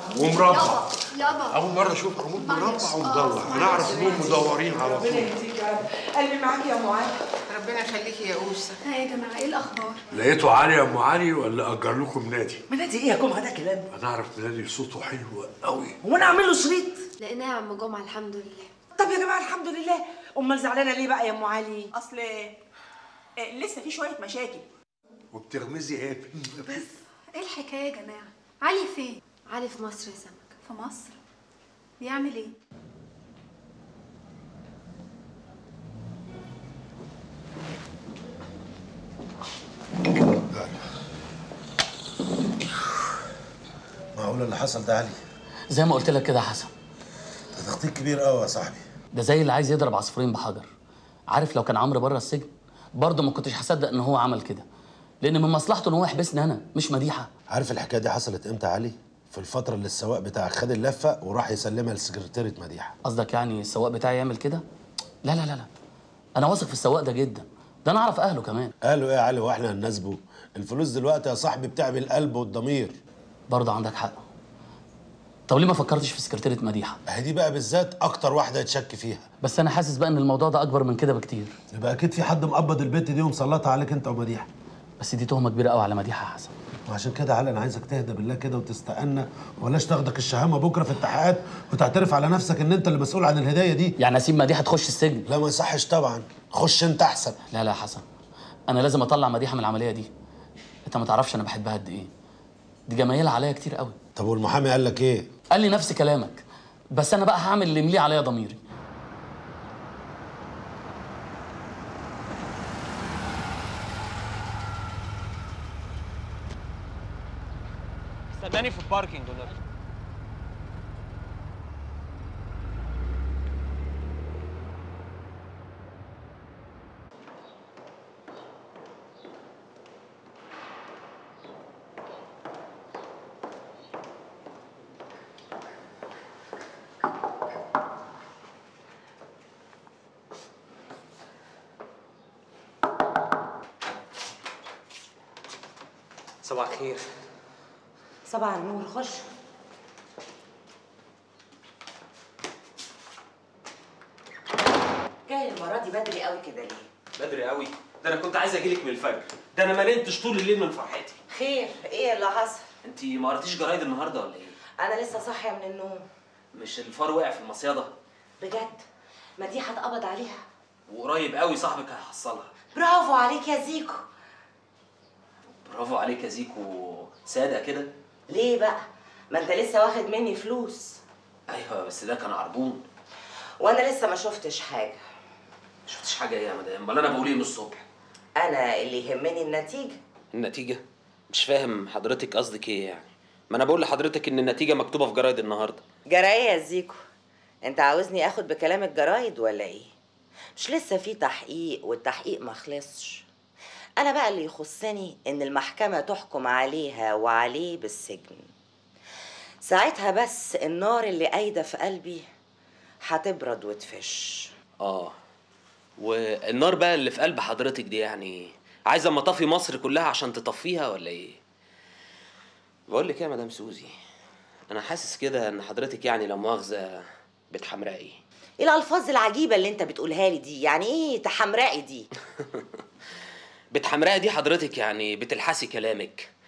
ومربع يابا اول مره اشوف عمود معلش. مربع آه، ومدور معلش. انا اعرف انهم مدورين على ربنا طول يهديك يا رب قلبي معاك يا ام علي ربنا يخليكي يا اوسه ها يا جماعه ايه الاخبار لقيته علي يا ام علي ولا اجر لكم نادي منادي ايه يا جمعه ده كلام انا اعرف نادي صوته حلو قوي هو انا اعمل له شريط لقيناه يا عم جمعه الحمد لله طب يا جماعه الحمد لله امال زعلانه ليه بقى يا ام علي اصل آه، لسه في شويه مشاكل وبتغمزي ايه ايه الحكايه يا جماعه علي فين علي في مصر يا سمك في مصر بيعمل ايه معقول اللي حصل ده علي زي ما قلت لك كده يا حسن ده تخطيط كبير قوي يا صاحبي ده زي اللي عايز يضرب عصفورين بحجر عارف لو كان عمرو بره السجن برضه ما كنتش هصدق ان هو عمل كده لان من مصلحته ان هو يحبسني انا مش مديحه عارف الحكايه دي حصلت امتى يا علي في الفتره اللي السواق بتاعك خد اللفه وراح يسلمها لسكرتيره مديحه قصدك يعني السواق بتاعي يعمل كده لا لا لا لا انا واثق في السواق ده جدا ده انا اعرف اهله كمان قالوا ايه يا علي واحنا هنناسبه الفلوس دلوقتي يا صاحبي بتعمل القلب والضمير برضه عندك حق طب ليه ما فكرتش في سكرتيره مديحه اهي دي بقى بالذات اكتر واحده يتشك فيها بس انا حاسس بقى ان الموضوع ده اكبر من كده بكتير يبقى اكيد في حد مقبض البت دي ومسلطها عليك انت ومديحه بس دي تهمه كبيره قوي على مديحه يا حسن وعشان كده يا علي انا عايزك تهدى بالله كده وتستقنا ولاش تاخدك الشهامه بكره في التحقيقات وتعترف على نفسك ان انت اللي مسؤول عن الهدايه دي يعني اسيب مديحه تخش السجن لا ما يصحش طبعا خش انت احسن لا لا يا حسن انا لازم اطلع مديحه من العمليه دي انت ما تعرفش انا بحبها قد ايه دي جمايلها عليا كتير قوي طب والمحامي قال لك ايه قال لي نفس كلامك بس انا بقى هعمل اللي يمليه عليا ضميري استناني في الباركينج والنبي صباح الخير صباح النور خش جاي المرة دي بدري قوي كده ليه؟ بدري قوي ده انا كنت عايز اجيلك من الفجر ده انا ما نمتش طول الليل من فرحتي خير ايه اللي حصل؟ انت ما قريتيش جرايد النهارده ولا ايه انا لسه صاحية من النوم مش الفار وقع في المصيده بجد مديحة اتقبض عليها وقريب قوي صاحبك هيحصلها برافو عليك يا زيكو برافو عليك يا زيكو صادق كده ليه بقى؟ ما انت لسه واخد مني فلوس ايوه بس ده كان عربون وانا لسه ما شفتش حاجة ما شفتش حاجه ايه يا مدام امال انا بقول ايه من الصبح انا اللي يهمني النتيجة النتيجه مش فاهم حضرتك قصدك ايه يعني ما انا بقول لحضرتك ان النتيجه مكتوبه في جرايد النهارده جراية يا زيكو انت عاوزني اخد بكلام الجرايد ولا ايه مش لسه في تحقيق والتحقيق ما خلصش انا بقى اللي يخصني ان المحكمة تحكم عليها وعليه بالسجن ساعتها بس النار اللي قايدة في قلبي هتبرد وتفش اه والنار بقى اللي في قلب حضرتك دي يعني عايزه اما اطفي مصر كلها عشان تطفيها ولا ايه بقول لك ايه يا مدام سوزي انا حاسس كده ان حضرتك يعني لا مؤاخذه بتحمرقي ايه الالفاظ العجيبة اللي انت بتقولها لي دي يعني ايه تحمرقي دي بتحمرقي دي حضرتك يعني بتلحسي كلامك